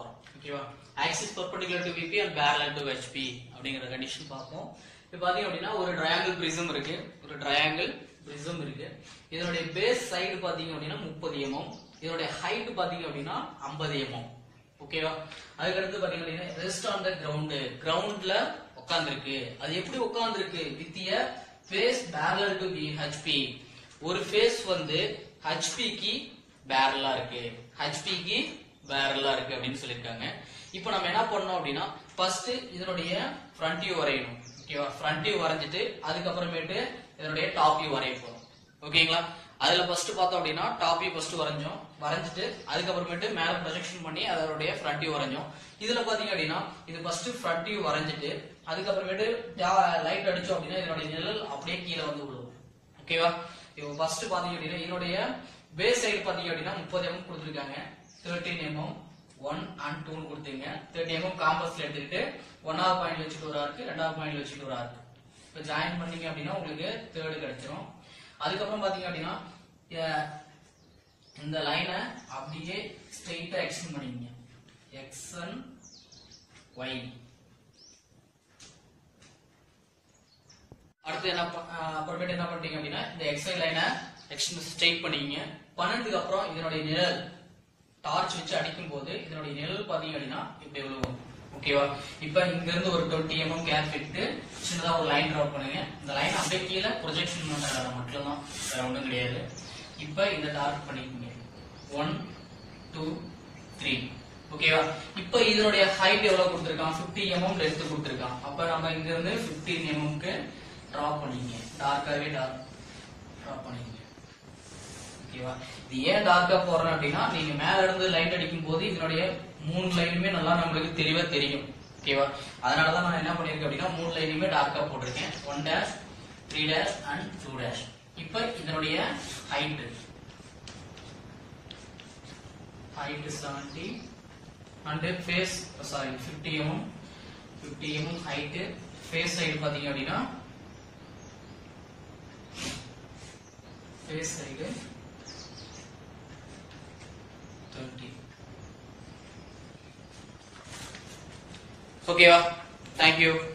போறோம் ஓகேவா axis perpendicular to VP and parallel to HP அப்படிங்கிற கண்டிஷன் பார்ப்போம் இப்போ பாத்தீங்க அப்படின்னா ஒரு ட்ரையாங்கிள் பிரிசம் இருக்கு ஒரு ட்ரையாங்கிள் பிரிசம் இருக்கு இதனுடைய பேஸ் சைடு பாத்தீங்க அப்படின்னா முப்பது எம்எம் இதனுடைய ஹைட் பாத்தீங்க அப்படின்னா ஐம்பது எம்எம் ஓகேவா அதுக்கடுத்து பாத்தீங்க அப்படின்னா ரெஸ்ட் ஆன் த கிரவுண்ட் கிரவுண்ட்ல உட்கார்ந்துருக்கு அது எப்படி உட்கார்ந்துருக்கு வித்திய ஃபேஸ் பேரலல் டு ஹெச்பி ஒரு ஃபேஸ் வந்து ஹெச்பிக்கு பேரலா இருக்கு ஹெச்பிக்கு பேரலா இருக்கு அப்படின்னு சொல்லியிருக்காங்க இப்போ நம்ம என்ன பண்ணோம் அப்படின்னா ஃபர்ஸ்ட் இதனுடைய ஃப்ரண்ட் வியூ வரையணும் ஓகேவா ஃப்ரண்ட் வியூ வரைஞ்சிட்டு அதுக்கப்புறமேட்டு இதனுடைய டாப் வியூ வரைய போறோம் ஓகேங்களா அதுல ஃபர்ஸ்ட் பார்த்தோம் அப்படின்னா டாப் வியூ ஃபர்ஸ்ட் வரைஞ்சோம் வரைஞ்சிட்டு அதுக்கப்புறமேட்டு மேல ப்ரொஜெக்ஷன் பண்ணி அதனுடைய ஃப்ரண்ட் வியூ வரைஞ்சோம் இதுல பாத்தீங்க அப்படின்னா இது ஃபர்ஸ்ட் ஃப்ரண்ட் வியூ வரைஞ்சிட்டு அதுக்கப்புறமேட்டு லைட் அடிச்சோம் அப்படின்னா இதனுடைய நிழல் அப்படியே கீழே வந்து விழுவும் ஓகேவா இப்போ ஃபர்ஸ்ட் பாத்தீங்க அப்படின்னா இதனுடைய பேஸ் சைடு பாத்தீங்க அப்படின்னா முப்பது எம்எம் கொடுத்துருக்காங்க தேர்ட்டீன் எம்எம் ஒன் அண்ட் டூன்னு கொடுத்துங்க தேர்ட்டி எம்எம் காம்பஸ்ல எடுத்துக்கிட்டு ஒன்னாவது பாயிண்ட் வச்சுட்டு ஒரு ஆர்க்கு ரெண்டாவது பாயிண்ட் வச்சுட்டு ஒரு ஆர்க்கு இப்போ ஜாயின் பண்ணீங்க அப்படின்னா உங்களுக்கு தேர்டு கிடைச்சிரும் அதுக்கப்புறம் பாத்தீங்க அப்படின்னா அஹ், இந்த லைனை அப்படியே ஸ்ட்ரெயிட்டா எக்ஸ்டெண்ட் பண்ணிக்கங்க எக்ஸ்என் ஒய் அடுத்து என்ன ப- அஹ் அப்புறமேட்டு என்ன பண்றீங்க அப்படின்னா இந்த எக்ஸை லைனை எக்ஸ்டெண்ட் ஸ்ட்ரெயிட் பண்ணிக்கங்க பண்ணதுக்கு அப்புறம் இதனுடைய நிழல் டார்ச் வச்சு அடிக்கும் போது இதனுடைய நிழல் பாத்தீங்க அப்படின்னா இப்படி விழுவும் ஓகேவா இப்ப இங்க இருந்து ஒரு டுவெண்ட்டி எம்எம் கேப் விட்டு சின்னதா ஒரு லைன் டிரா பண்ணுங்க இந்த லைன் அப்படியே கீழே ப்ரொஜெக்ஷன் பண்றது மட்டும்தான் வேற ஒண்ணும் கிடையாது இப்ப இந்த டார்க் பண்ணிக்கோங்க ஒன் டூ த்ரீ ஓகேவா இப்போ இதனுடைய ஹைட் எவ்வளவு கொடுத்திருக்கான் 50 எம்எம் லென்த் கொடுத்திருக்கான் அப்ப நம்ம இங்க இருந்து 15 எம்எம்க்கு டிரா பண்ணிங்க டார்க்காவே டார்க் டிரா பண்ணிங்க ஓகேவா இது ஏன் டார்க்கா போடுறேன் அப்படின்னா நீங்க மேல இருந்து லைட் அடிக்கும் போது இதனுடைய மூணு லைனுமே நல்லா நம்மளுக்கு தெளிவா தெரியும் ஓகேவா அதனாலதான் நான் என்ன பண்ணிருக்கேன் அப்படின்னா மூணு லைனுமே டார்க்கா போட்டிருக்கேன் one dash three dash and two dash இப்ப இதனுடைய height height is 70 and face sorry 50 mm 50 mm height face side பாத்தீங்க அப்படின்னா face side 30 ஓகேவா தேங்க்யூ